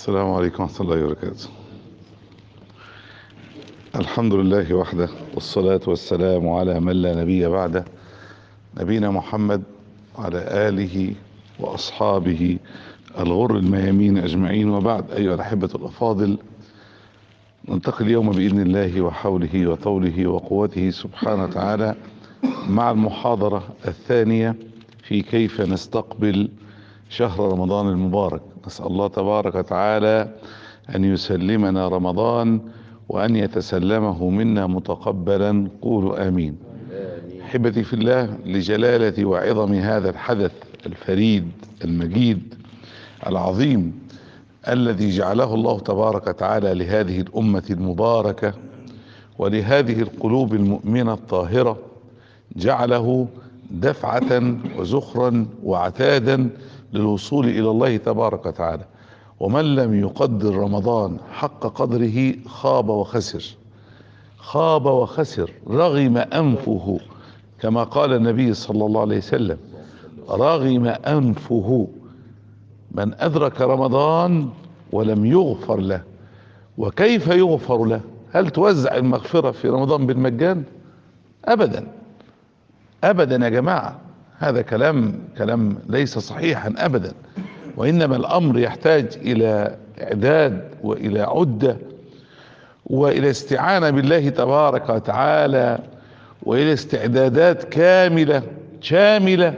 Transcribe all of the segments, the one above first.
السلام عليكم ورحمة الله وبركاته الحمد لله وحده والصلاة والسلام على من لا نبي بعده نبينا محمد وعلى آله وأصحابه الغر الميامين أجمعين وبعد أيها الأحبة الأفاضل ننتقل اليوم بإذن الله وحوله وطوله وقوته سبحانه وتعالى مع المحاضرة الثانية في كيف نستقبل شهر رمضان المبارك نسأل الله تبارك وتعالى أن يسلمنا رمضان وأن يتسلمه منا متقبلا قولوا آمين أحبتي في الله لجلالة وعظم هذا الحدث الفريد المجيد العظيم الذي جعله الله تبارك وتعالى لهذه الأمة المباركة ولهذه القلوب المؤمنة الطاهرة جعله دفعة وزخرا وعتادا للوصول الى الله تبارك وتعالى ومن لم يقدر رمضان حق قدره خاب وخسر خاب وخسر رغم انفه كما قال النبي صلى الله عليه وسلم رغم انفه من ادرك رمضان ولم يغفر له وكيف يغفر له هل توزع المغفرة في رمضان بالمجان ابدا ابدا يا جماعه هذا كلام كلام ليس صحيحا ابدا وانما الامر يحتاج الى اعداد والى عده والى استعانه بالله تبارك وتعالى والى استعدادات كامله شامله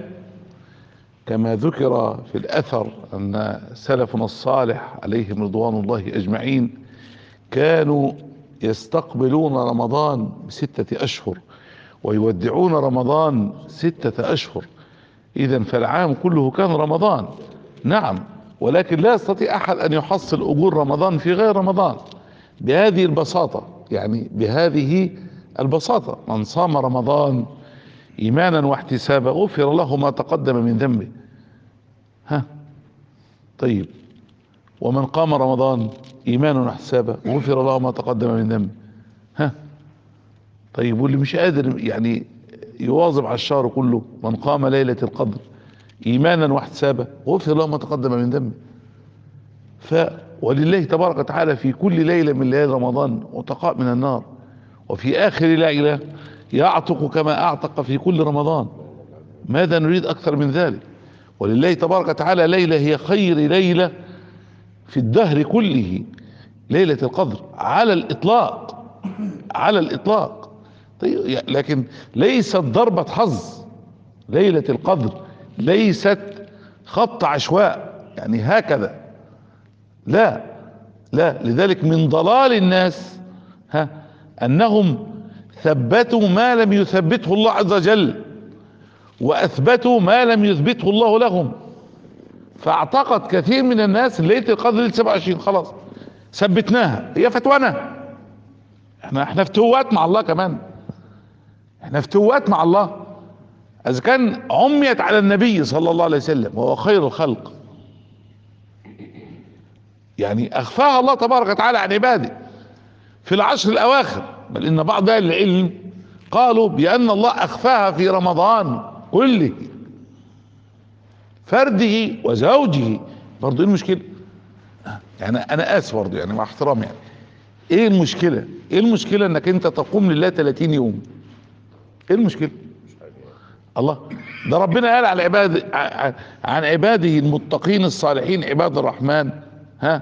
كما ذكر في الاثر ان سلفنا الصالح عليهم رضوان الله اجمعين كانوا يستقبلون رمضان بسته اشهر ويودعون رمضان ستة أشهر إذا فالعام كله كان رمضان نعم ولكن لا يستطيع أحد أن يحصل أجور رمضان في غير رمضان بهذه البساطة يعني بهذه البساطة من صام رمضان إيمانا واحتسابا غفر له ما تقدم من ذنبه ها طيب ومن قام رمضان إيمانا واحتسابا غفر له ما تقدم من ذنبه ها طيب واللي مش قادر يعني يواظب على الشهر كله من قام ليلة القدر ايمانا واحتسابا غفر له ما تقدم من ذنبه ف ولله تبارك وتعالى في كل ليلة من ليالي رمضان عتقاء من النار وفي اخر ليلة يعتق كما اعتق في كل رمضان ماذا نريد اكثر من ذلك ولله تبارك وتعالى ليلة هي خير ليلة في الدهر كله ليلة القدر على الاطلاق على الاطلاق طيب لكن ليست ضربة حظ ليلة القدر ليست خط عشواء يعني هكذا لا لا لذلك من ضلال الناس ها انهم ثبتوا ما لم يثبته الله عز وجل واثبتوا ما لم يثبته الله لهم فاعتقد كثير من الناس ليله القدر ليله 27 خلاص ثبتناها هي فتوانا احنا احنا فتوات مع الله كمان احنا فتوات مع الله اذا كان عميت على النبي صلى الله عليه وسلم وهو خير الخلق يعني اخفاها الله تبارك وتعالى عن عباده في العشر الاواخر بل ان بعض اهل العلم قالوا بان الله اخفاها في رمضان كله فرده وزوجه برضه ايه المشكله يعني انا اسف برضه يعني مع احترامي يعني ايه المشكله ايه المشكله انك انت تقوم لله 30 يوم ايه المشكله الله ده ربنا قال على عباد عن عباده المتقين الصالحين عباد الرحمن ها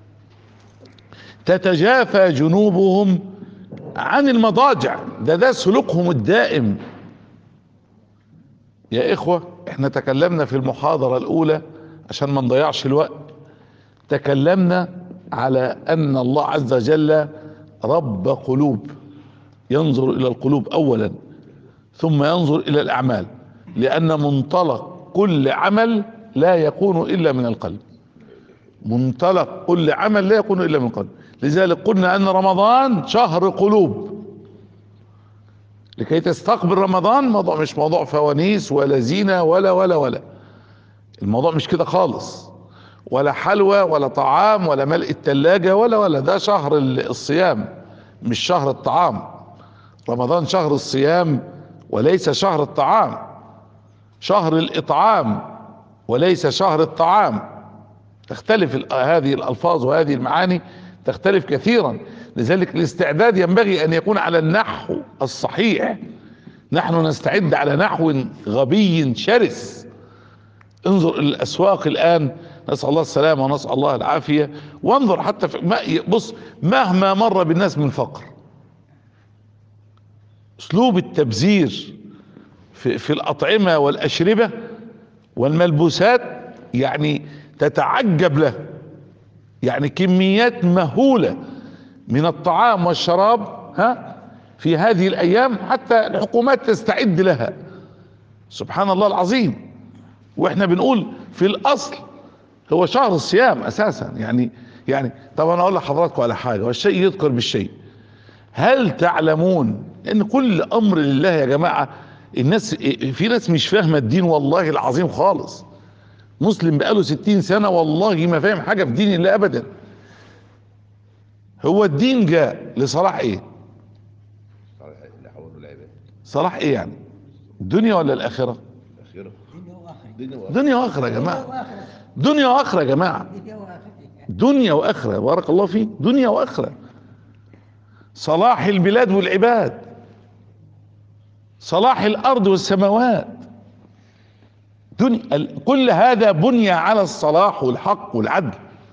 تتجافى جنوبهم عن المضاجع ده ده سلوكهم الدائم يا اخوة احنا تكلمنا في المحاضرة الاولى عشان ما نضيعش الوقت تكلمنا على ان الله عز وجل رب قلوب ينظر الى القلوب اولا ثم ينظر الى الاعمال لان منطلق كل عمل لا يكون الا من القلب منطلق كل عمل لا يكون الا من القلب لذلك قلنا ان رمضان شهر قلوب لكي تستقبل رمضان موضوع مش موضوع فوانيس ولا زينة ولا ولا ولا الموضوع مش كده خالص ولا حلوى ولا طعام ولا ملء التلاجة ولا ولا ده شهر الصيام مش شهر الطعام رمضان شهر الصيام وليس شهر الطعام شهر الاطعام وليس شهر الطعام تختلف ال- هذه الالفاظ وهذه المعاني تختلف كثيرا لذلك الاستعداد ينبغي ان يكون على النحو الصحيح نحن نستعد على نحو غبي شرس انظر الاسواق الان نسال الله السلامه ونسال الله العافيه وانظر حتى في ما بص مهما مر بالناس من فقر اسلوب التبذير في, في الاطعمه والاشربه والملبوسات يعني تتعجب له يعني كميات مهوله من الطعام والشراب ها في هذه الايام حتى الحكومات تستعد لها سبحان الله العظيم واحنا بنقول في الاصل هو شهر الصيام اساسا يعني يعني طب انا اقول لحضراتكم على حاجه والشيء يذكر بالشيء هل تعلمون ان كل امر لله يا جماعه الناس في ناس مش فاهمه الدين والله العظيم خالص مسلم بقاله ستين سنه والله ما فاهم حاجه في دين الله ابدا هو الدين جاء لصلاح ايه صالح اللي حوله العباد صلاح ايه يعني الدنيا ولا الاخره اخره دنيا وآخرة دنيا وآخرة. دنيا واخره يا دنيا جماعه وآخرة دنيا واخره يا جماعه دنيا وآخرة دنيا واخره بارك الله فيك دنيا واخره صلاح البلاد والعباد صلاح الارض والسماوات دنيا ال- كل هذا بني على الصلاح والحق والعدل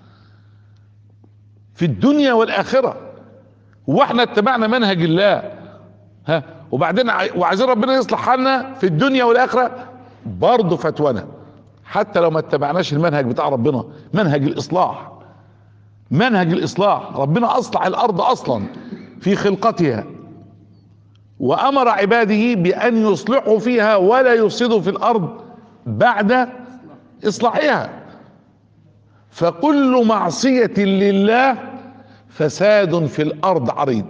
في الدنيا والاخره واحنا اتبعنا منهج الله ها وبعدين ع- وعايزين ربنا يصلح حالنا في الدنيا والاخره برضه فتونا حتى لو ما اتبعناش المنهج بتاع ربنا منهج الاصلاح منهج الاصلاح ربنا اصلح الارض اصلا في خلقتها وامر عباده بان يصلحوا فيها ولا يفسدوا في الارض بعد اصلاحها فكل معصيه لله فساد في الارض عريض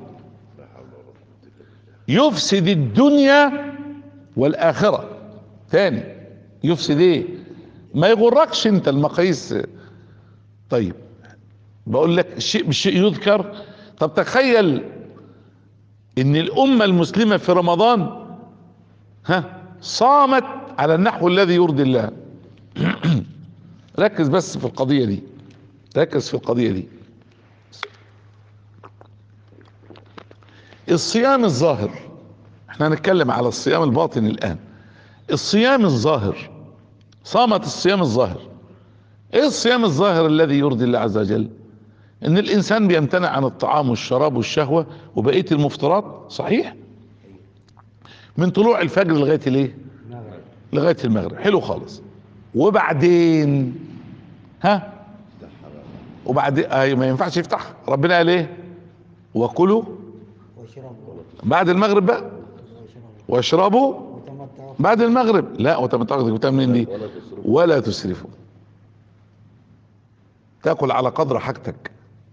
يفسد الدنيا والاخره تاني يفسد ايه ما يغركش انت المقاييس طيب بقول لك الشيء بالشيء يذكر طب تخيل ان الامه المسلمه في رمضان ها صامت على النحو الذي يرضي الله ركز بس في القضيه دي ركز في القضيه دي الصيام الظاهر احنا هنتكلم على الصيام الباطن الان الصيام الظاهر صامت الصيام الظاهر ايه الصيام الظاهر الذي يرضي الله عز وجل ان الانسان بيمتنع عن الطعام والشراب والشهوة وبقية المفطرات صحيح من طلوع الفجر لغاية الايه لغاية المغرب حلو خالص وبعدين ها وبعدين آه ما ينفعش يفتح ربنا قال ايه وكلوا واشربوا بعد المغرب بقى واشربوا واشربوا وتمتعوا بعد المغرب لا وتمتعوا جبتها منين دي ولا تصرف ولا تسرفوا تاكل على قدر حاجتك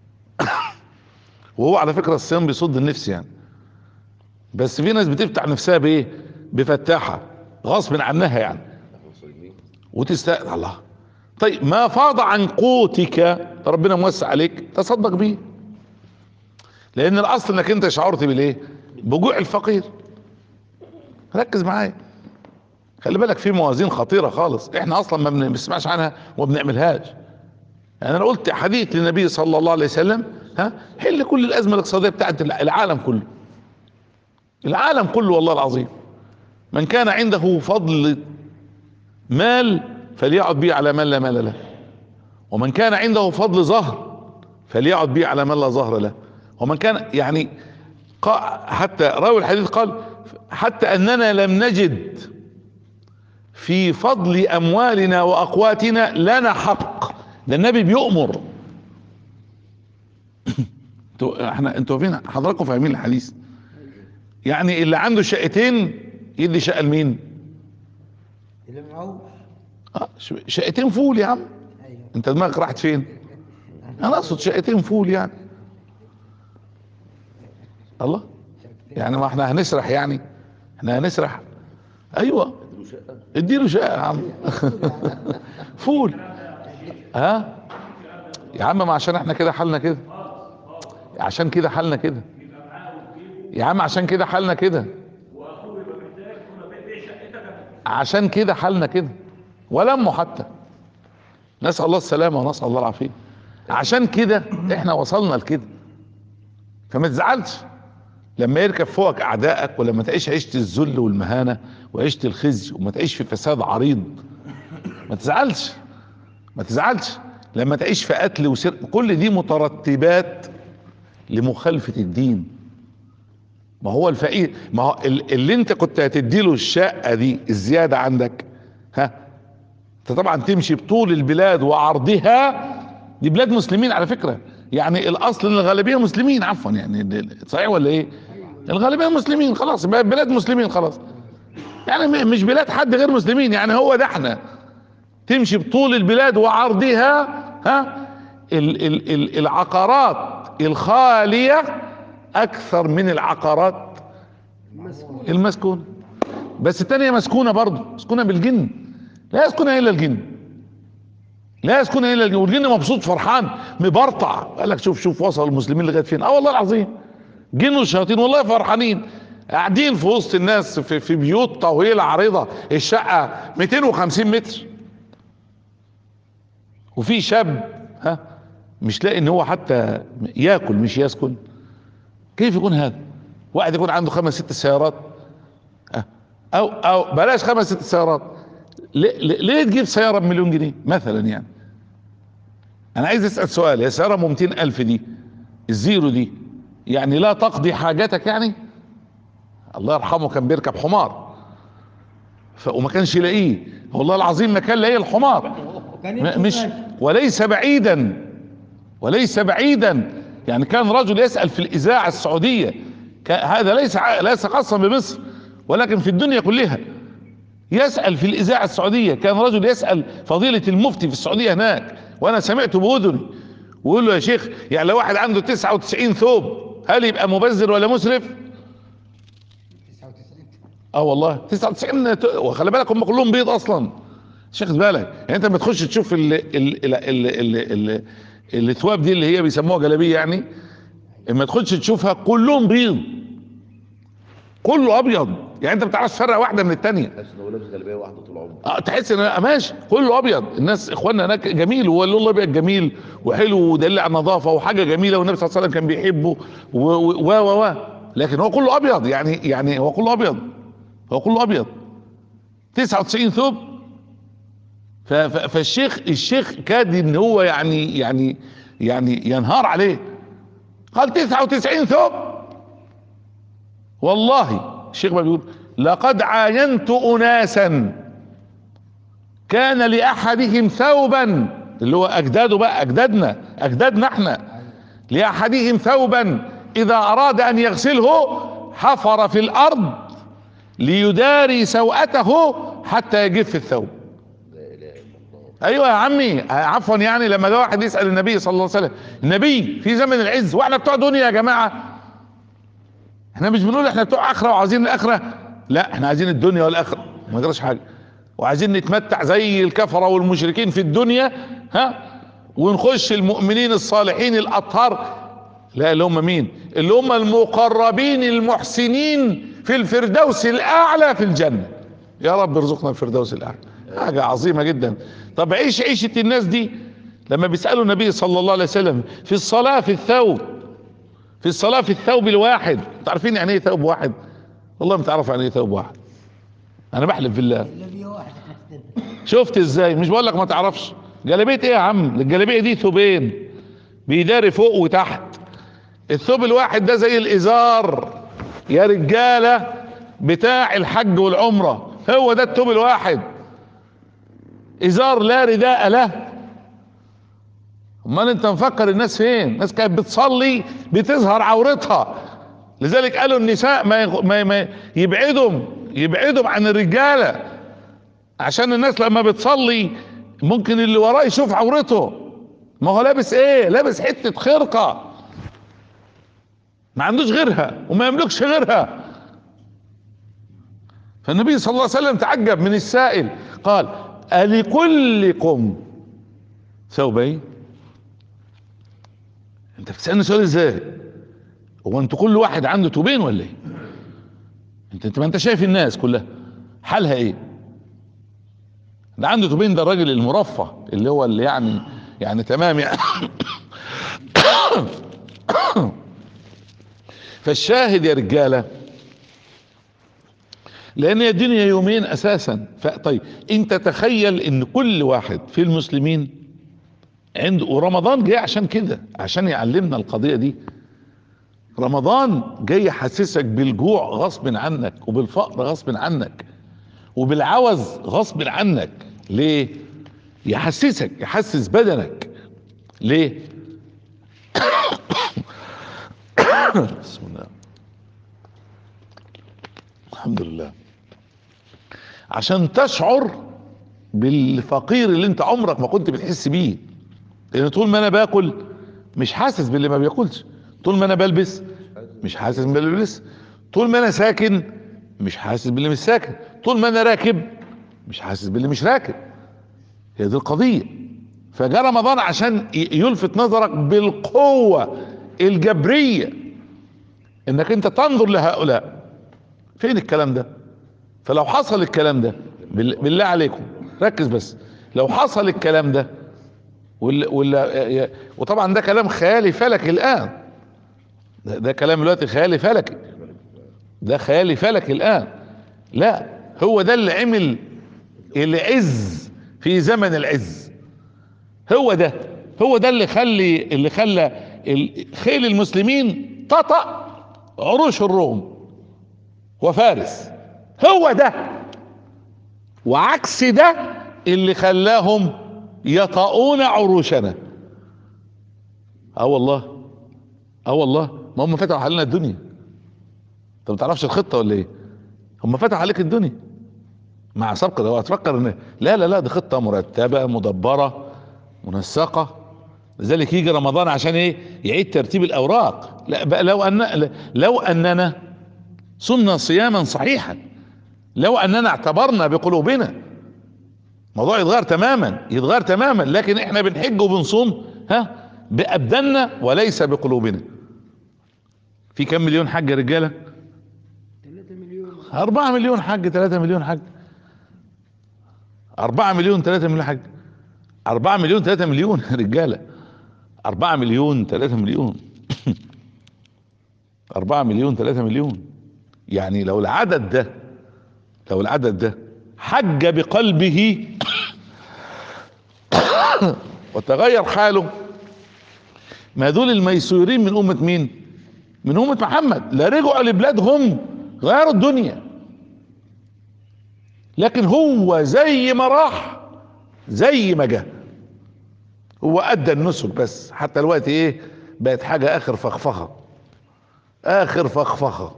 وهو على فكره الصيام بيصد النفس يعني بس في ناس بتفتح نفسها بايه بفتاحه غصب عنها يعني نحن صايمين وتستاءل الله طيب ما فاض عن قوتك ربنا موسع عليك تصدق بيه لان الاصل انك انت شعرت بالايه بجوع الفقير ركز معايا خلي بالك في موازين خطيره خالص احنا اصلا ما بنسمعش عنها وما بنعملهاش يعني انا قلت حديث للنبي صلى الله عليه وسلم ها حل كل الازمه الاقتصاديه بتاعت العالم كله العالم كله والله العظيم من كان عنده فضل مال فليعد به على من لا مال له ومن كان عنده فضل ظهر فليعد به على من لا ظهر له ومن كان يعني قا- حتى راوي الحديث قال حتى اننا لم نجد في فضل اموالنا واقواتنا لنا حق ده النبي بيؤمر انتوا احنا انتوا فين حضراتكم فاهمين الحديث يعني اللي عنده شقتين يدي شقه لمين اللي معهوش اه ش- شقتين فول يا عم ايوه انت دماغك راحت فين انا اقصد شقتين فول يعني الله يعني ما احنا هنسرح يعني احنا هنسرح ايوه اديله شقه اديله شقه يا عم فول ها يا عم ما عشان احنا كده حالنا كده عشان كده حالنا كده يا عم عشان كده حالنا كده عشان كده حالنا كده ولا امه حتى نسال الله السلامه ونسال الله العافيه عشان كده احنا وصلنا لكده فما تزعلش لما يركب فوقك اعدائك ولما تعيش عيشه الذل والمهانه وعيشه الخزي وما تعيش في فساد عريض ما تزعلش ما تزعلش لما تعيش في قتل وسرقه كل دي مترتبات لمخالفه الدين ما هو الفقير ما هو ال- اللي انت كنت هتديله الشقه دي الزياده عندك ها انت طبعا تمشي بطول البلاد وعرضها دي بلاد مسلمين على فكره يعني الاصل ان الغالبيه مسلمين عفوا يعني ال- ال- صحيح ولا ايه؟ الغالبيه مسلمين خلاص بقى بلاد مسلمين خلاص يعني م- مش بلاد حد غير مسلمين يعني هو ده احنا تمشي بطول البلاد وعرضها ها ال ال ال العقارات الخاليه اكثر من العقارات المسكونه بس التانية مسكونة برضه مسكونة بالجن لا يسكنها الا الجن لا يسكنها الا الجن والجن مبسوط فرحان مبرطع قال لك شوف شوف وصل المسلمين لغايه فين اه والله العظيم جن والشياطين والله فرحانين قاعدين في وسط الناس في, في بيوت طويله عريضه الشقه 250 متر وفي شاب ها مش لاقي ان هو حتى ياكل مش يسكن كيف يكون هذا واحد يكون عنده خمس ست سيارات ها؟ او او بلاش خمس ست سيارات ليه, ليه ليه تجيب سياره بمليون جنيه مثلا يعني انا عايز اسال سؤال هي سياره ب 200 الف دي الزيرو دي يعني لا تقضي حاجتك يعني الله يرحمه كان بيركب حمار ف... وما كانش يلاقيه والله العظيم ما كان لاقيه الحمار م- مش وليس بعيدا وليس بعيدا يعني كان رجل يسأل في الإذاعة السعودية ك- هذا ليس ع- ليس خاصا بمصر ولكن في الدنيا كلها يسأل في الإذاعة السعودية كان رجل يسأل فضيلة المفتي في السعودية هناك وأنا سمعته بأذني ويقول له يا شيخ يعني لو واحد عنده 99 ثوب هل يبقى مبذر ولا مسرف؟ 99 اه والله 99 ت- وخلي بالك هم كلهم بيض اصلا مش واخد بالك يعني انت لما تخش تشوف ال ال ال ال ال ال الثواب دي اللي هي بيسموها جلابيه يعني اما تخش تشوفها كلهم بيض كله ابيض يعني انت ما بتعرفش تفرق واحده من الثانيه حاسس ان هو لابس جلابيه واحده طول عمره اه تحس ان ماشي كله ابيض الناس اخواننا هناك جميل واللون الابيض جميل وحلو ودليل على النظافه وحاجه جميله والنبي صلى الله عليه وسلم كان بيحبه و و و و لكن هو كله ابيض يعني يعني هو كله ابيض هو كله ابيض 99 ثوب ف- ف- فالشيخ الشيخ كاد ان هو يعني يعني يعني ينهار عليه قال 99 ثوب والله الشيخ ما بيقول لقد عاينت اناسا كان لاحدهم ثوبا اللي هو اجداده بقى اجدادنا اجدادنا احنا لاحدهم ثوبا اذا اراد ان يغسله حفر في الارض ليداري سوءته حتى يجف الثوب لا اله الا الله ايوه يا عمي عفوا يعني لما ده واحد يسال النبي صلى الله عليه وسلم النبي في زمن العز واحنا بتوع دنيا يا جماعه احنا مش بنقول احنا بتوع اخره وعايزين الاخره لا احنا عايزين الدنيا والاخره ما نقدرش حاجه وعايزين نتمتع زي الكفره والمشركين في الدنيا ها ونخش المؤمنين الصالحين الاطهار لا اللي هم مين اللي هم المقربين المحسنين في الفردوس الاعلى في الجنه يا رب ارزقنا الفردوس الاعلى حاجه عظيمه جدا طب عيش عيشه الناس دي لما بيسالوا النبي صلى الله عليه وسلم في الصلاه في الثوب في الصلاه في الثوب الواحد انتوا عارفين يعني ايه ثوب واحد والله ما تعرف يعني ايه ثوب واحد انا بحلف بالله الذي واحد شفت ازاي مش بقول لك ما تعرفش جلابيه ايه يا عم الجلابيه دي ثوبين بيداري فوق وتحت الثوب الواحد ده زي الازار يا رجاله بتاع الحج والعمره هو ده الثوب الواحد ازار لا رداء له امال انت مفكر الناس فين الناس كانت بتصلي بتظهر عورتها لذلك قالوا النساء ما, يغ... ما... ما يبعدهم يبعدهم عن الرجاله عشان الناس لما بتصلي ممكن اللي وراه يشوف عورته ما هو لابس ايه لابس حته خرقه ما عندوش غيرها وما يملكش غيرها فالنبي صلى الله عليه وسلم تعجب من السائل قال ألكلكم ثوبين انت بتسألني سؤال ازاي هو انتوا كل واحد عنده ثوبين ولا ايه انت انت ما انت شايف الناس كلها حالها ايه ده عنده توبين ده الراجل المرفه اللي هو اللي يعني يعني تمام يعني فالشاهد يا رجاله لان الدنيا يومين اساسا طيب انت تخيل ان كل واحد في المسلمين عنده ورمضان جاي عشان كده عشان يعلمنا القضيه دي رمضان جاي يحسسك بالجوع غصب عنك وبالفقر غصب عنك وبالعوز غصب عنك ليه يحسسك يحسس بدنك ليه بسم الله الحمد لله عشان تشعر بالفقير اللي انت عمرك ما كنت بتحس بيه لان طول ما انا باكل مش حاسس باللي ما بياكلش طول ما انا بلبس مش حاسس باللي بلبس طول ما انا ساكن مش حاسس باللي مش ساكن طول ما انا راكب مش حاسس باللي مش راكب هي دي القضية فجاء رمضان عشان يلفت نظرك بالقوة الجبرية انك انت تنظر لهؤلاء فين الكلام ده فلو حصل الكلام ده بالله عليكم ركز بس لو حصل الكلام ده ولا ولا وطبعا ده كلام خيالي فلكي الان ده, ده كلام دلوقتي خيالي فلكي ده خيالي فلكي الان لا هو ده اللي عمل العز في زمن العز هو ده هو ده اللي خلي اللي خلى خيل المسلمين تطأ عروش الروم وفارس هو ده وعكس ده اللي خلاهم يطؤون عروشنا اه والله اه والله ما هم فتحوا علينا الدنيا انت ما تعرفش الخطه ولا ايه هم فتحوا عليك الدنيا مع سبق ده هتفكر ان لا لا لا دي خطه مرتبه مدبره منسقه لذلك يجي رمضان عشان ايه يعيد ترتيب الاوراق لا بقى لو ان لو اننا صمنا صياما صحيحا لو اننا اعتبرنا بقلوبنا موضوع يتغير تماما يتغير تماما لكن احنا بنحج وبنصوم ها بابداننا وليس بقلوبنا في كم مليون حج يا رجاله 3 مليون 4 مليون حج 3 مليون حج 4 مليون 3 مليون حج 4 مليون 3 مليون رجاله 4 مليون 3 مليون 4 مليون 3 مليون يعني لو العدد ده لو العدد ده حج بقلبه وتغير حاله ما دول الميسورين من أمة مين من أمة محمد لا رجعوا لبلادهم غيروا الدنيا لكن هو زي ما راح زي ما جه هو ادى النسك بس حتى الوقت ايه بقت حاجه اخر فخفخه اخر فخفخه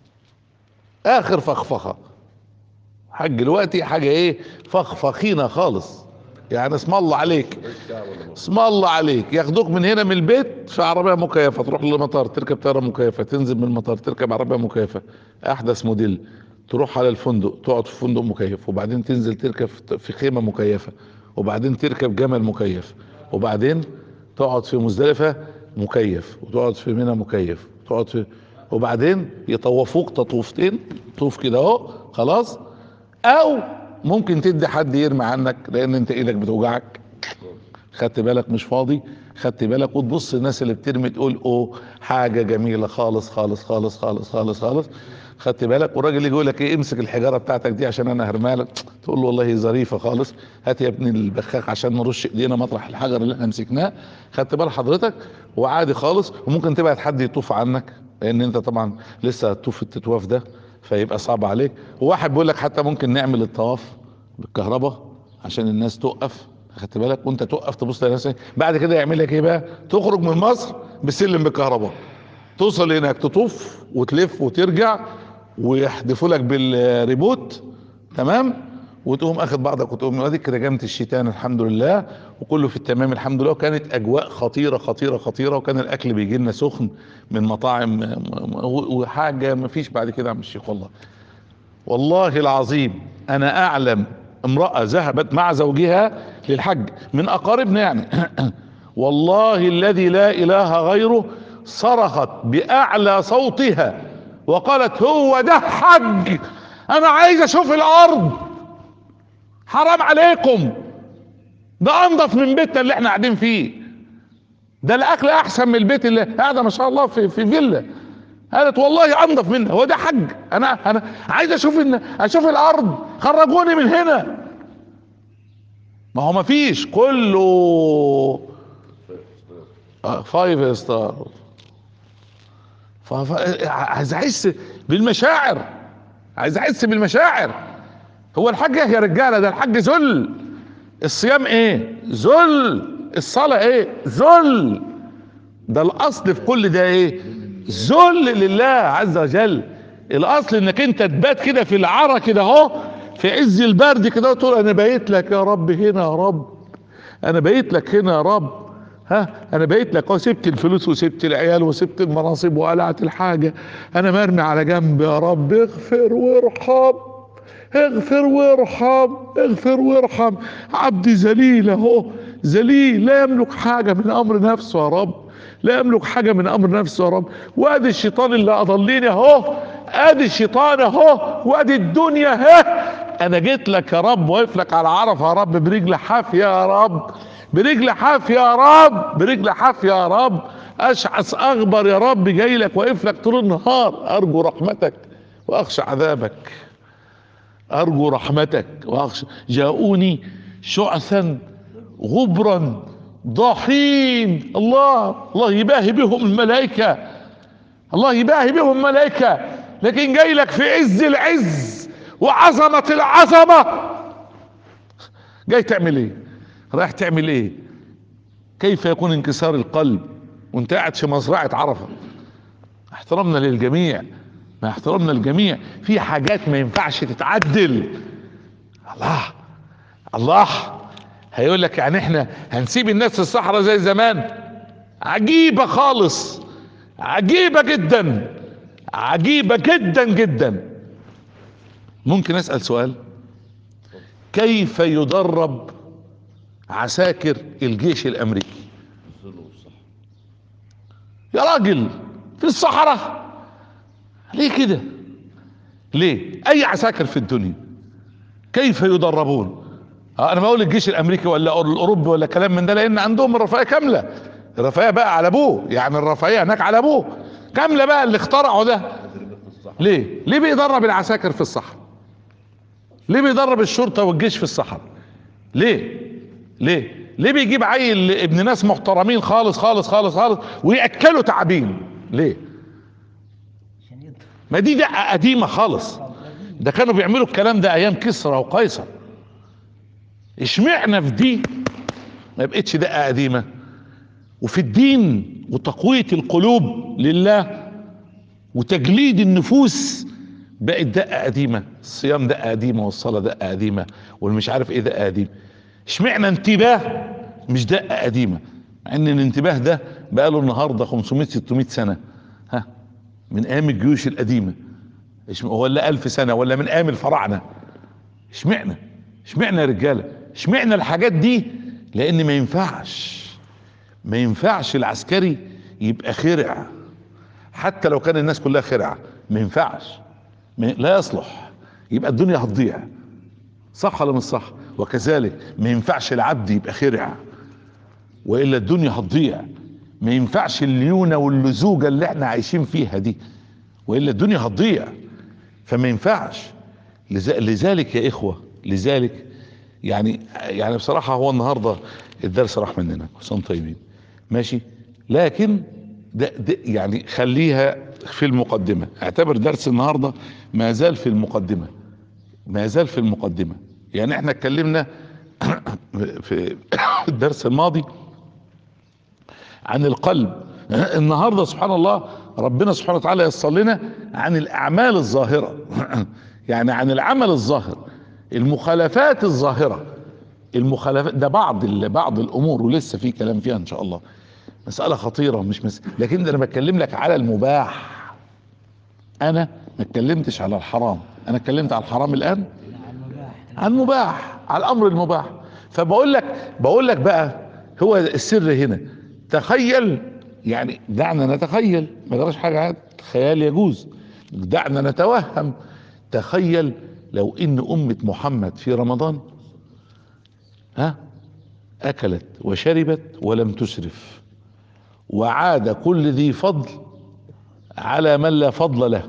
اخر فخفخه حج دلوقتي حاجه ايه فخفخينه خالص يعني اسم الله عليك اسم الله عليك ياخدوك من هنا من البيت في عربيه مكيفه تروح للمطار تركب طياره مكيفه تنزل من المطار تركب عربيه مكيفه احدث موديل تروح على الفندق تقعد في فندق مكيف وبعدين تنزل تركب في خيمه مكيفه وبعدين تركب جمل مكيف وبعدين تقعد في مزدلفه مكيف وتقعد في منى مكيف تقعد في وبعدين يطوفوك تطوفتين طوف كده اهو خلاص او ممكن تدي حد يرمي عنك لان انت ايدك بتوجعك خدت بالك مش فاضي خدت بالك وتبص الناس اللي بترمي تقول اوه حاجه جميله خالص خالص خالص خالص خالص خالص خدت بالك والراجل يجي يقول لك ايه امسك الحجاره بتاعتك دي عشان انا هرميها لك تقول له والله ظريفه خالص هات يا ابني البخاخ عشان نرش ايدينا مطرح الحجر اللي احنا مسكناه خدت بال حضرتك وعادي خالص وممكن تبعت حد يطوف عنك لان انت طبعا لسه هتطوف التطواف ده فيبقى صعب عليك وواحد بيقول لك حتى ممكن نعمل الطواف بالكهرباء عشان الناس توقف خدت بالك وانت توقف تبص للناس بعد كده يعمل لك ايه بقى تخرج من مصر بسلم بالكهرباء توصل هناك تطوف وتلف وترجع ويحدفوا لك بالريبوت تمام وتقوم اخد بعضك وتقوم ادي كده جامت الشتان الحمد لله وكله في التمام الحمد لله وكانت اجواء خطيره خطيره خطيره وكان الاكل بيجي لنا سخن من مطاعم وحاجه ما فيش بعد كده يا عم الشيخ والله والله العظيم انا اعلم امراه ذهبت مع زوجها للحج من اقاربنا يعني والله الذي لا اله غيره صرخت باعلى صوتها وقالت هو ده حج انا عايز اشوف الارض حرام عليكم ده انضف من بيتنا اللي احنا قاعدين فيه ده الاكل احسن من البيت اللي قاعده ما شاء الله في في فيلا قالت والله انضف منها هو ده حج انا انا عايز اشوف ان اشوف الارض خرجوني من هنا ما هو ما فيش كله آه، فايف ستار ف- ف- عايز احس بالمشاعر عايز احس بالمشاعر هو الحج إيه يا رجاله ده الحج ذل الصيام ايه ذل الصلاه ايه ذل ده الاصل في كل ده ايه ذل لله عز وجل الاصل انك انت تبات كده في العرى كده اهو في عز البرد كده وتقول انا بقيت لك يا رب هنا يا رب انا بقيت لك هنا يا رب ها انا بقيت لك اهو سبت الفلوس وسبت العيال وسبت المناصب وقلعت الحاجه انا مرمي على جنب يا رب اغفر وارحم اغفر وارحم اغفر وارحم عبدي ذليل اهو ذليل لا يملك حاجه من امر نفسه يا رب لا يملك حاجه من امر نفسه يا رب وادي الشيطان اللي اضلني اهو ادي الشيطان اهو وادي الدنيا اهي انا جيت لك يا رب واقف لك على عرفه يا رب برجل حافيه يا رب برجل حافيه يا رب برجل حافيه يا رب اشعث اغبر يا رب جاي لك واقف لك طول النهار ارجو رحمتك واخشى عذابك ارجو رحمتك واخشى جاءوني شعثا غبرا ضاحين الله الله يباهي بهم الملائكة الله يباهي بهم الملائكة لكن جاي لك في عز العز وعظمة العظمة جاي تعمل ايه رايح تعمل ايه كيف يكون انكسار القلب وانت قاعد في مزرعة عرفة احترامنا للجميع ما احترامنا للجميع في حاجات ما ينفعش تتعدل الله الله هيقول لك يعني احنا هنسيب الناس في الصحراء زي زمان عجيبة خالص عجيبة جدا عجيبة جدا جدا ممكن اسأل سؤال كيف يدرب عساكر الجيش الامريكي يا راجل في الصحراء ليه كده ليه اي عساكر في الدنيا كيف يدربون اه انا بقول الجيش الامريكي ولا الاوروبي ولا كلام من ده لان عندهم الرفاهيه كامله الرفاهيه بقى على ابوه يعني الرفاهيه هناك على ابوه كامله بقى اللي اخترعوا ده ليه ليه بيدرب العساكر في الصحراء ليه بيدرب الشرطه والجيش في الصحراء ليه ليه ليه بيجيب عيل ابن ناس محترمين خالص خالص خالص خالص وياكلوا تعابين ليه عشان يضرب ما دي دقه قديمه خالص ده كانوا بيعملوا الكلام ده ايام كسرى وقيصر اشمعنا في دي ما بقتش دقه قديمه وفي الدين وتقويه القلوب لله وتجليد النفوس بقت دقه قديمه الصيام دقه قديمه والصلاه دقه قديمه والمش عارف ايه دقه قديمه اشمعنا انتباه مش دقه قديمه مع ان الانتباه ده بقاله النهارده 500 600 سنه ها من ايام الجيوش القديمه إيش- ولا ألف سنه ولا من ايام الفراعنه اشمعنا اشمعنا يا رجاله اشمعنا الحاجات دي لان ما ينفعش ما ينفعش العسكري يبقى خرع حتى لو كان الناس كلها خرعه ما ينفعش ما لا يصلح يبقى الدنيا هتضيع صح ولا مش صح وكذلك ما ينفعش العبد يبقى خرع والا الدنيا هتضيع ما ينفعش الليونه واللزوجه اللي احنا عايشين فيها دي والا الدنيا هتضيع فما ينفعش لذ- لذلك يا اخوه لذلك يعني يعني بصراحه هو النهارده الدرس راح مننا كل سنه وأنتم طيبين ماشي لكن ده, ده يعني خليها في المقدمه اعتبر درس النهارده ما زال في المقدمه ما زال في المقدمه يعني احنا اتكلمنا في الدرس الماضي عن القلب النهارده سبحان الله ربنا سبحانه وتعالى يصل لنا عن الاعمال الظاهره يعني عن العمل الظاهر المخالفات الظاهره المخالفات ده بعض ال- بعض الامور ولسه في كلام فيها ان شاء الله مساله خطيره مش مس... لكن ده انا بتكلم لك على المباح انا ما اتكلمتش على الحرام انا اتكلمت على الحرام الان على المباح على المباح على الامر المباح فبقول لك بقول لك بقى هو السر هنا تخيل يعني دعنا نتخيل ما جراش حاجه عاد خيال يجوز دعنا نتوهم تخيل لو ان امه محمد في رمضان ها اكلت وشربت ولم تسرف وعاد كل ذي فضل على من لا فضل له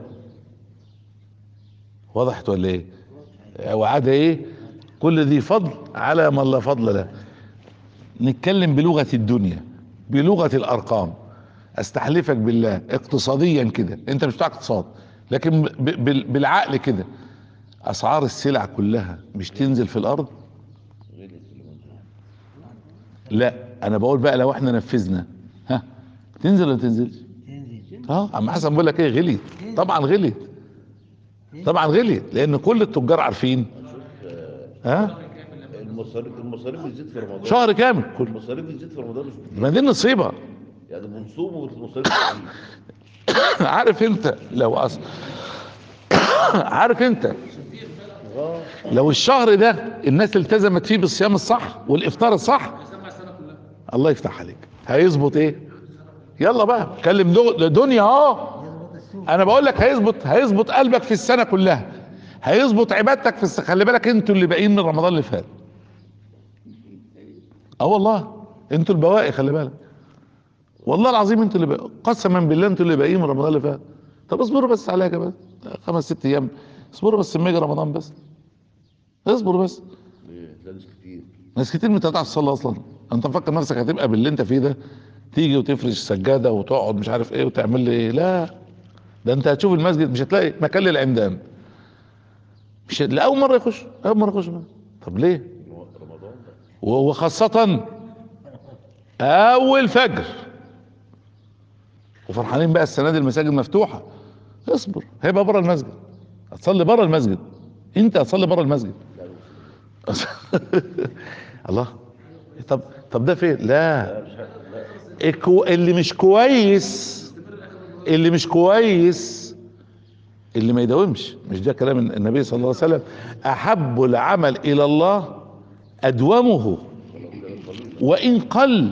وضحت ولا ايه وعاد ايه كل ذي فضل على من لا فضل له نتكلم بلغة الدنيا بلغة الارقام استحلفك بالله اقتصاديا كده انت مش بتاع اقتصاد لكن ب- ب- بالعقل كده اسعار السلع كلها مش تنزل في الارض غلت في المنزل لا انا بقول بقى لو احنا نفذنا ها تنزل ولا تنزلش تنزل اه عم حسن بقول لك ايه غليت طبعا غليت طبعا غليت لان كل التجار عارفين ها المصاريف المصاريف بتزيد في رمضان شهر كامل كل المصاريف بتزيد في رمضان مش بتزيد. ما دي النصيبه يعني بنصوم والمصاريف بتزيد عارف انت لو أص... عارف انت اه لو الشهر ده الناس التزمت فيه بالصيام الصح والافطار الصح الله يفتح عليك هيظبط ايه يلا بقى كلم دو- دنيا اه يظبط السوق انا بقول لك هيظبط هيظبط قلبك في السنه كلها هيظبط عبادتك في الس... خلي بالك انتوا اللي باقيين من رمضان اللي فات اه والله انتوا البواقي خلي بالك والله العظيم انتوا اللي باقي قسما بالله انتوا اللي باقيين من رمضان اللي فات طب اصبروا بس عليها كمان خمس ست ايام اصبروا بس لما يجي رمضان بس اصبروا بس ليه؟ تلاقي ناس كتير ناس كتير مش هتعرف تصلي اصلا انت مفكر نفسك هتبقى باللي انت فيه ده تيجي وتفرش سجاده وتقعد مش عارف ايه وتعمل لي ايه لا ده انت هتشوف المسجد مش هتلاقي مكان للعمدان مش هت- لاول مره يخش اول مره يخش طب ليه رمضان ده و- وخاصه اول فجر وفرحانين بقى السنه دي المساجد مفتوحه اصبر هيبقى بره المسجد هتصلي بره المسجد انت هتصلي بره المسجد الله طب طب ده فين لا الكو... اللي مش كويس اللي مش كويس اللي ما يداومش مش ده كلام النبي صلى الله عليه وسلم احب العمل الى الله ادومه وان قل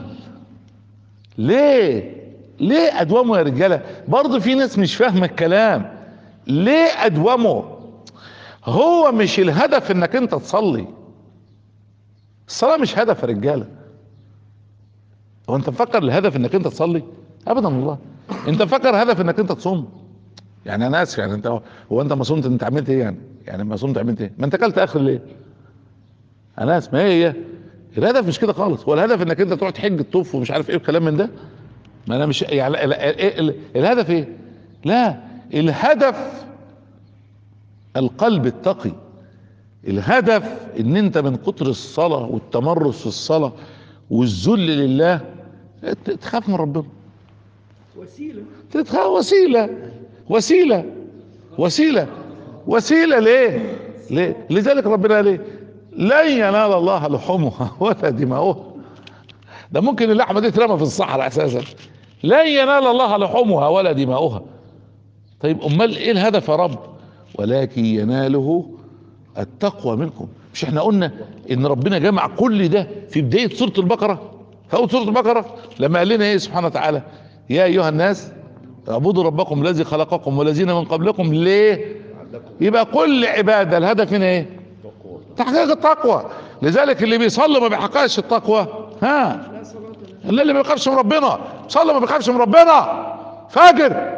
ليه ليه ادومه يا رجاله برضه في ناس مش فاهمه الكلام ليه ادومه هو مش الهدف انك انت تصلي الصلاه مش هدف يا رجاله هو انت مفكر الهدف انك انت تصلي ابدا والله انت مفكر هدف انك انت تصوم يعني انا اسف يعني انت هو انت ما صمت انت عملت ايه يعني يعني ما صمت عملت ايه ما انت اكلت اخر ليه انا اسف ما هي هي الهدف مش كده خالص هو الهدف انك انت تقعد تحج تطوف ومش عارف ايه والكلام من ده ما انا مش يعني ال- ال- ال- الهدف ايه لا الهدف القلب التقي الهدف ان انت من كتر الصلاة والتمرس في الصلاة والذل لله ت- تخاف من ربنا وسيله تتخ- وسيلة وسيلة وسيلة وسيلة ليه ليه لذلك ربنا قال ايه لن ينال الله لحومها ولا دماؤها ده ممكن اللحمة دي ترمى في الصحراء اساسا لن ينال الله لحومها ولا دماؤها طيب امال ايه الهدف يا رب ولكن يناله التقوى منكم مش احنا قلنا ان ربنا جمع كل ده في بداية سورة البقرة في اول سورة البقرة لما قال لنا ايه سبحانه وتعالى يا ايها الناس اعبدوا ربكم الذي خلقكم والذين من قبلكم ليه يبقى كل عبادة الهدف هنا ايه تقوى تحقيق التقوى لذلك اللي بيصلي ما بيحققش التقوى ها اللي اللي ما بيخافش من ربنا صلي ما بيخافش من ربنا فاجر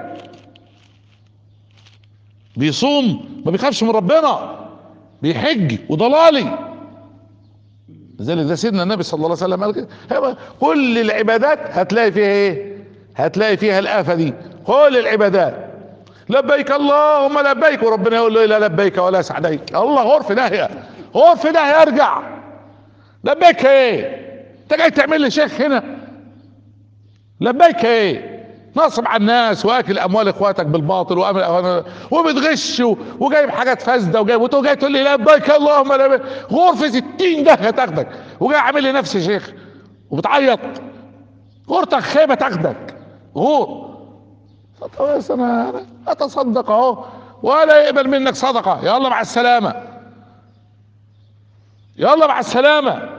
بيصوم ما بيخافش من ربنا بيحج وضلالي لذلك ده سيدنا النبي صلى الله عليه وسلم قال كده هيبقى كل العبادات هتلاقي فيها ايه هتلاقي فيها الآفة دي كل العبادات لبيك اللهم لبيك وربنا يقول له لا لبيك ولا سعديك الله غور في داهية غور في داهية ارجع لبيك ايه انت جاي تعمل لي شيخ هنا لبيك ايه نصب على الناس واكل اموال اخواتك بالباطل وأمل وبتغش و- وجايب حاجات فاسده وجايب وتقول جاي تقول لي لبيك اللهم لبيك غور في 60 ده تاخدك وجاي عامل لي نفسي شيخ وبتعيط غورتك خيبه تاخدك غور طب بس انا أنا اتصدق اهو ولا يقبل منك صدقه يلا مع السلامه يلا مع السلامه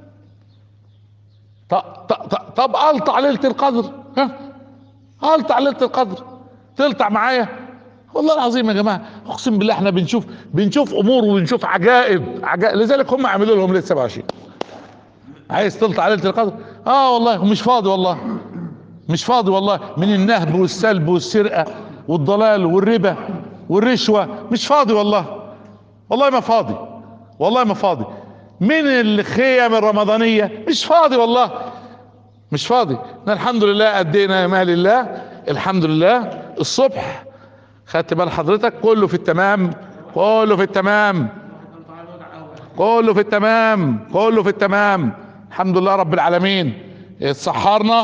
ط- ط- ط- طب الطع ليله القدر ها الطع ليله القدر تلطع معايا والله العظيم يا جماعه اقسم بالله احنا بنشوف بنشوف امور وبنشوف عجائب عجائب لذلك هم عملوا لهم ليله 27 عايز تلطع ليله القدر اه والله مش فاضي والله مش فاضي والله من النهب والسلب والسرقه والضلال والربا والرشوه مش فاضي والله والله ما فاضي والله ما فاضي من الخيم الرمضانيه مش فاضي والله مش فاضي احنا الحمد لله ادينا مال الله الحمد لله الصبح خدت بال حضرتك كله في التمام كله في التمام كله في التمام كله في التمام الحمد لله رب العالمين اتسحرنا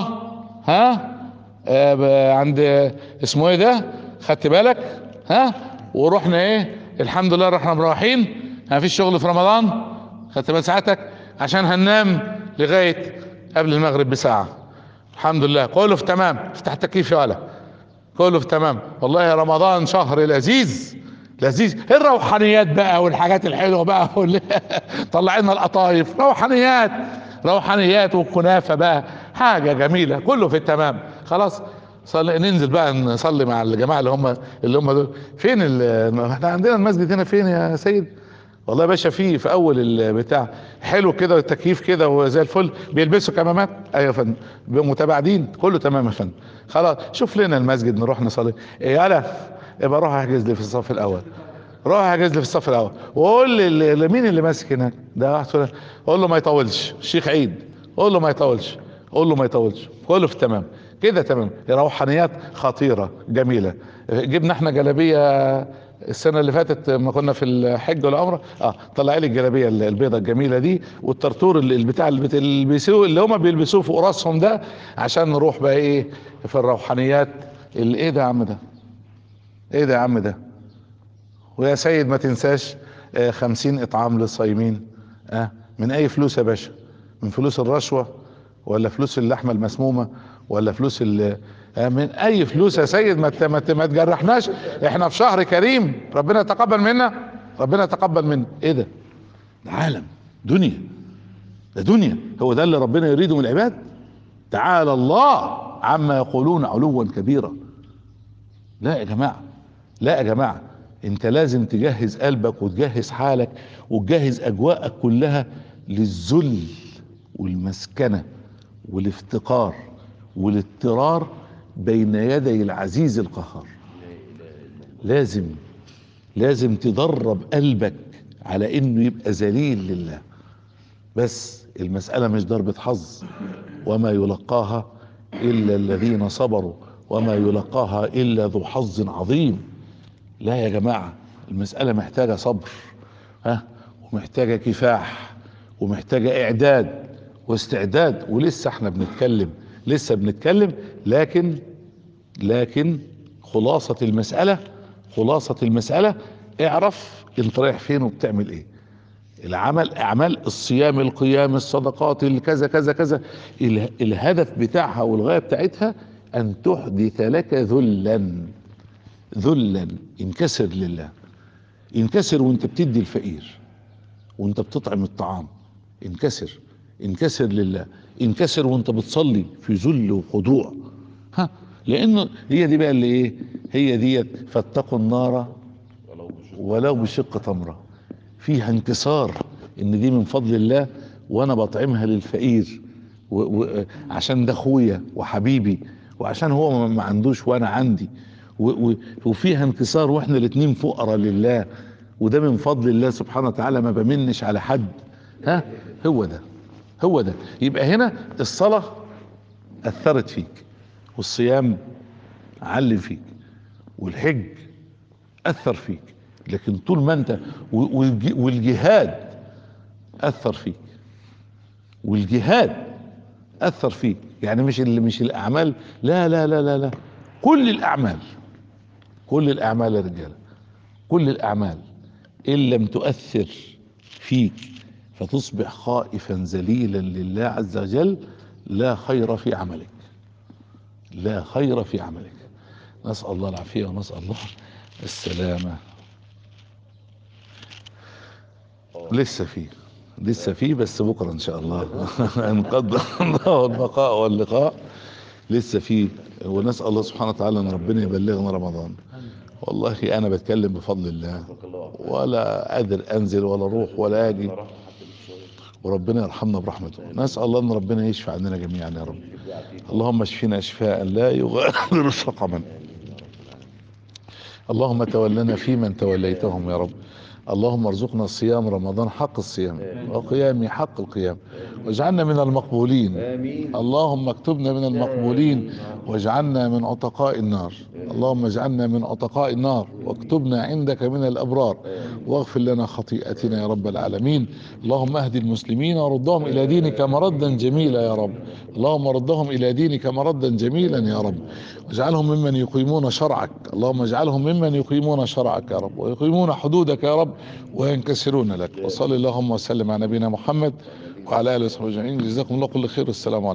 ها آه ب- عند اسمه ايه ده خدت بالك ها ورحنا ايه الحمد لله رحنا مروحين ما فيش شغل في رمضان خدت بال ساعتك عشان هننام لغايه قبل المغرب بساعه الحمد لله كله في تمام افتح التكييف يا ولا كله في تمام والله يا رمضان شهر لذيذ لذيذ الروحانيات بقى والحاجات الحلوه بقى واللي طلع لنا القطايف روحانيات روحانيات والكنافه بقى حاجه جميله كله في التمام خلاص صلي ننزل بقى نصلي مع الجماعه اللي هم اللي هم دول فين ال- احنا عندنا المسجد هنا فين يا سيد والله يا باشا في في اول البتاع حلو كده التكييف كده وزي الفل بيلبسوا كمامات ايوه يا فندم بيبقوا متباعدين كله تمام يا فندم خلاص شوف لنا المسجد نروح نصلي إيه يالا يبقى روح احجز لي في الصف الاول روح احجز لي في الصف الاول وقول لي اللي- اللي مين اللي ماسك هناك ده واحد فلان. قول له ما يطولش الشيخ عيد قول له ما يطولش قول له ما يطولش كله في تمام كده تمام روحانيات خطيره جميله جبنا احنا جلابيه السنه اللي فاتت ما كنا في الحج والعمره اه طلع لي الجلابيه البيضه الجميله دي والطرطور اللي البتاع اللي بت- اللي بيلبسوه اللي هم بيلبسوه فوق راسهم ده عشان نروح بقى ايه في الروحانيات اللي ايه ده يا عم ده ايه ده يا عم ده ويا سيد ما تنساش آه، خمسين اطعام للصايمين اه من اي فلوس يا باشا من فلوس الرشوة ولا فلوس اللحمة المسمومة ولا فلوس ال آه، من اي فلوس يا سيد ما ت- ما ت- ما تجرحناش احنا في شهر كريم ربنا يتقبل منا ربنا يتقبل منا ايه ده ده عالم دنيا ده دنيا هو ده اللي ربنا يريده من العباد تعالى الله عما يقولون علوا كبيرا لا يا جماعه لا يا جماعه انت لازم تجهز قلبك وتجهز حالك وتجهز اجواءك كلها للذل والمسكنه والافتقار والاضطرار بين يدي العزيز القهار لازم لازم تدرب قلبك على انه يبقى ذليل لله بس المسألة مش ضربة حظ وما يلقاها إلا الذين صبروا وما يلقاها إلا ذو حظ عظيم لا يا جماعة المسألة محتاجة صبر ها ومحتاجة كفاح ومحتاجة إعداد واستعداد ولسه احنا بنتكلم لسه بنتكلم لكن لكن خلاصة المسألة خلاصة المسألة اعرف انت رايح فين وبتعمل ايه العمل اعمال الصيام القيام الصدقات الكذا كذا كذا ال- الهدف بتاعها والغايه بتاعتها ان تحدث لك ذلا ذلا انكسر لله انكسر وانت بتدي الفقير وانت بتطعم الطعام انكسر انكسر لله انكسر وانت بتصلي في ذل وخضوع ها لانه هي دي بقى اللي ايه هي ديت فاتقوا النار ولو بشق ولو بشق تمره فيها انكسار ان دي من فضل الله وانا بطعمها للفقير و و عشان ده اخويا وحبيبي وعشان هو ما- ما عندوش وانا عندي و و وفيها انكسار واحنا الاتنين فقراء لله وده من فضل الله سبحانه وتعالى ما بمنش على حد ها هو ده هو ده يبقى هنا الصلاة أثرت فيك والصيام علم فيك والحج اثر فيك لكن طول ما انت و- والج- والجهاد اثر فيك والجهاد اثر فيك يعني مش اللي مش الاعمال لا لا لا لا لا كل الاعمال كل الاعمال يا رجاله كل الاعمال ان لم تؤثر فيك فتصبح خائفا ذليلا لله عز وجل لا خير في عملك لا خير في عملك نسأل الله العافية ونسأل الله السلامة لسه فيه لسه فيه بس بكرة إن شاء الله إن قدر الله البقاء واللقاء لسه فيه ونسأل الله سبحانه وتعالى أن ربنا يبلغنا رمضان والله أنا بتكلم بفضل الله بارك الله ولا قادر أنزل ولا أروح ولا أجي أنا رحت حتى من شوية وربنا يرحمنا برحمته نسأل الله ان ربنا يشفي عننا جميعا يا رب اللهم اشفنا شفاء لا يغادر سقما اللهم تولنا فيمن توليتهم يا رب اللهم ارزقنا صيام رمضان حق الصيام وقيام حق القيام واجعلنا من المقبولين امين اللهم اكتبنا من المقبولين واجعلنا من عتقاء النار اللهم اجعلنا من عتقاء النار واكتبنا عندك من الابرار واغفر لنا خطيئتنا يا رب العالمين اللهم اهد المسلمين وردهم الى دينك مردا جميلا يا رب اللهم ردهم الى دينك مردا جميلا يا رب واجعلهم ممن يقيمون شرعك اللهم اجعلهم ممن يقيمون شرعك يا رب ويقيمون حدودك يا رب وينكسرون لك وصلي اللهم وسلم على نبينا محمد وعلى اله وصحبه اجمعين جزاكم الله كل خير والسلام عليكم